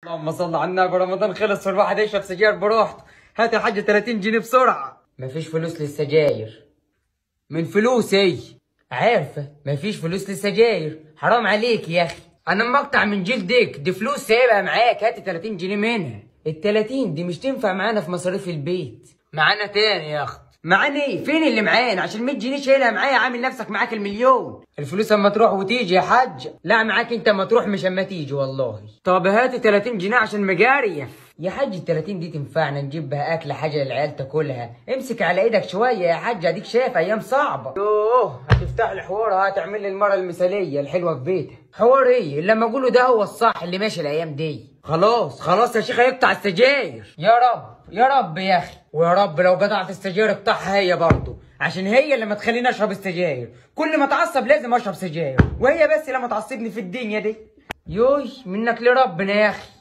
اللهم صل على النبي رمضان خلص والواحد يشرب سجاير بروحته هات يا حاج 30 جنيه بسرعه مفيش فلوس للسجاير من فلوسي عارفه مفيش فلوس للسجاير حرام عليك يا اخي انا مقطع من جلدك دي فلوس سايبها معاك هات 30 جنيه منها ال 30 دي مش تنفع معانا في مصاريف البيت معانا تاني يا اخت معانا ايه فين اللي معانا عشان 100 جنيه شايلها معايا عامل نفسك معاك المليون الفلوس اما تروح وتيجي يا حاج لا معاك انت اما تروح مش اما تيجي والله طب هاتي 30 جنيه عشان مجاريه يا حاج ال 30 دي تنفعنا نجيب بها اكل حاجه للعيال تاكلها امسك على ايدك شويه يا حاج اديك شايف ايام صعبه يوه هتفتح لي حوار هتعمل لي المره المثاليه الحلوه في بيتها حوار ايه اللي لما اقوله ده هو الصح اللي ماشي الايام دي خلاص خلاص يا شيخ هيقطع السجاير يا رب يا رب يا اخي ويا رب لو قطعت السجاير اقطعها هي برضه عشان هي اللي ما تخليني اشرب السجاير كل ما اتعصب لازم اشرب سجاير وهي بس اللي ما تعصبني في الدنيا دي يوي منك لربنا يا اخي